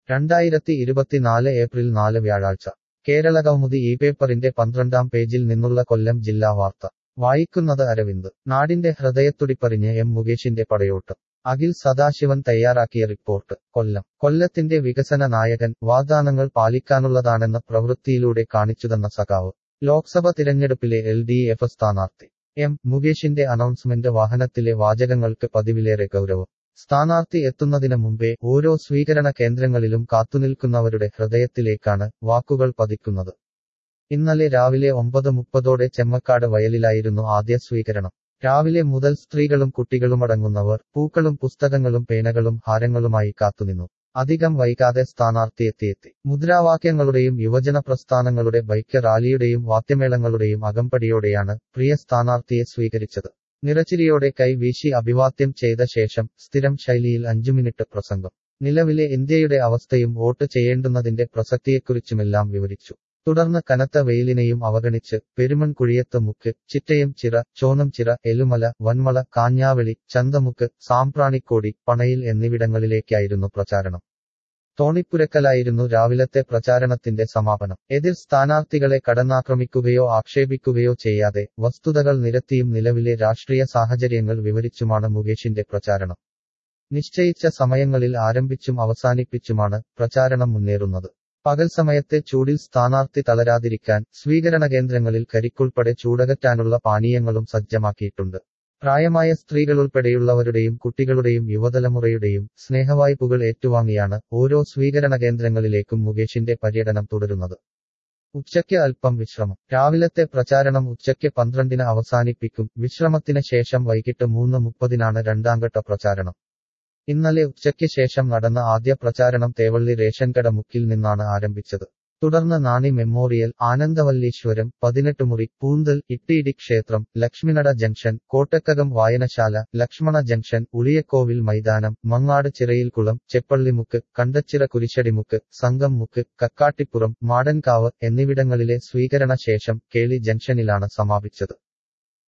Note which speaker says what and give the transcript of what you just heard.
Speaker 1: രണ്ടായിരത്തി ഇരുപത്തിനാല് ഏപ്രിൽ നാല് വ്യാഴാഴ്ച കേരളകൗമുദി ഈ പേപ്പറിന്റെ പന്ത്രണ്ടാം പേജിൽ നിന്നുള്ള കൊല്ലം ജില്ലാ വാർത്ത വായിക്കുന്നത് അരവിന്ദ് നാടിന്റെ ഹൃദയത്തുടിപ്പറിഞ്ഞ് എം മുകേഷിന്റെ പടയോട്ടം അഖിൽ സദാശിവൻ തയ്യാറാക്കിയ റിപ്പോർട്ട് കൊല്ലം കൊല്ലത്തിന്റെ വികസന നായകൻ വാഗ്ദാനങ്ങൾ പാലിക്കാനുള്ളതാണെന്ന പ്രവൃത്തിയിലൂടെ കാണിച്ചുതന്ന സഖാവ് ലോക്സഭ തിരഞ്ഞെടുപ്പിലെ എൽ ഡി എഫ് സ്ഥാനാർത്ഥി എം മുകേഷിന്റെ അനൗൺസ്മെന്റ് വാഹനത്തിലെ വാചകങ്ങൾക്ക് പതിവിലേറെ ഗൗരവം സ്ഥാനാർത്ഥി എത്തുന്നതിന് മുമ്പേ ഓരോ സ്വീകരണ കേന്ദ്രങ്ങളിലും കാത്തുനിൽക്കുന്നവരുടെ ഹൃദയത്തിലേക്കാണ് വാക്കുകൾ പതിക്കുന്നത് ഇന്നലെ രാവിലെ ഒമ്പത് മുപ്പതോടെ ചെമ്മക്കാട് വയലിലായിരുന്നു ആദ്യ സ്വീകരണം രാവിലെ മുതൽ സ്ത്രീകളും കുട്ടികളുമടങ്ങുന്നവർ പൂക്കളും പുസ്തകങ്ങളും പേനകളും ഹാരങ്ങളുമായി കാത്തുനിന്നു അധികം വൈകാതെ സ്ഥാനാർത്ഥി എത്തിയെത്തി മുദ്രാവാക്യങ്ങളുടെയും യുവജന പ്രസ്ഥാനങ്ങളുടെ ബൈക്ക് റാലിയുടെയും വാദ്യമേളങ്ങളുടെയും അകമ്പടിയോടെയാണ് പ്രിയ സ്ഥാനാർത്ഥിയെ സ്വീകരിച്ചത് നിറച്ചിരിയോടെ കൈ വീശി അഭിവാദ്യം ചെയ്ത ശേഷം സ്ഥിരം ശൈലിയിൽ അഞ്ചു മിനിറ്റ് പ്രസംഗം നിലവിലെ ഇന്ത്യയുടെ അവസ്ഥയും വോട്ട് ചെയ്യേണ്ടുന്നതിന്റെ പ്രസക്തിയെക്കുറിച്ചുമെല്ലാം വിവരിച്ചു തുടർന്ന് കനത്ത വെയിലിനെയും അവഗണിച്ച് പെരുമൺകുഴിയത്ത് മുക്ക് ചിറ്റയം ചിറ ചോനം ചിറ എലുമല വന്മള കാഞ്ഞാവളി ചന്തമുക്ക് സാമ്പ്രാണിക്കോടി പണയിൽ എന്നിവിടങ്ങളിലേക്കായിരുന്നു പ്രചാരണം തോണിപ്പുരക്കലായിരുന്നു രാവിലത്തെ പ്രചാരണത്തിന്റെ സമാപനം എതിർ സ്ഥാനാർത്ഥികളെ കടന്നാക്രമിക്കുകയോ ആക്ഷേപിക്കുകയോ ചെയ്യാതെ വസ്തുതകൾ നിരത്തിയും നിലവിലെ രാഷ്ട്രീയ സാഹചര്യങ്ങൾ വിവരിച്ചുമാണ് മുകേഷിന്റെ പ്രചാരണം നിശ്ചയിച്ച സമയങ്ങളിൽ ആരംഭിച്ചും അവസാനിപ്പിച്ചുമാണ് പ്രചാരണം മുന്നേറുന്നത് പകൽ സമയത്തെ ചൂടിൽ സ്ഥാനാർത്ഥി തളരാതിരിക്കാൻ സ്വീകരണ കേന്ദ്രങ്ങളിൽ കരിക്കുൾപ്പെടെ ചൂടകറ്റാനുള്ള പാനീയങ്ങളും സജ്ജമാക്കിയിട്ടുണ്ട് പ്രായമായ സ്ത്രീകളുൾപ്പെടെയുള്ളവരുടെയും കുട്ടികളുടെയും യുവതലമുറയുടെയും സ്നേഹവായ്പുകൾ ഏറ്റുവാങ്ങിയാണ് ഓരോ സ്വീകരണ കേന്ദ്രങ്ങളിലേക്കും മുകേഷിന്റെ പര്യടനം തുടരുന്നത് ഉച്ചയ്ക്ക് അല്പം വിശ്രമം രാവിലത്തെ പ്രചാരണം ഉച്ചയ്ക്ക് പന്ത്രണ്ടിന് അവസാനിപ്പിക്കും വിശ്രമത്തിന് ശേഷം വൈകിട്ട് മൂന്ന് മുപ്പതിനാണ് രണ്ടാംഘട്ട പ്രചാരണം ഇന്നലെ ഉച്ചയ്ക്ക് ശേഷം നടന്ന ആദ്യ പ്രചാരണം തേവള്ളി റേഷൻ കട മുക്കിൽ നിന്നാണ് ആരംഭിച്ചത് തുടർന്ന് നാണി മെമ്മോറിയൽ ആനന്ദവല്ലീശ്വരം പതിനെട്ടുമുറി പൂന്തൽ ഇട്ടിയിടി ക്ഷേത്രം ലക്ഷ്മിനട ജംഗ്ഷൻ കോട്ടക്കകം വായനശാല ലക്ഷ്മണ ജംഗ്ഷൻ ഉളിയക്കോവിൽ മൈതാനം മങ്ങാട് ചിറയിൽക്കുളം ചെപ്പള്ളിമുക്ക് കണ്ടച്ചിറ കുരിശടിമുക്ക് സംഘം മുക്ക് കക്കാട്ടിപ്പുറം മാടൻകാവ് എന്നിവിടങ്ങളിലെ സ്വീകരണ ശേഷം കേളി ജംഗ്ഷനിലാണ് സമാപിച്ചത്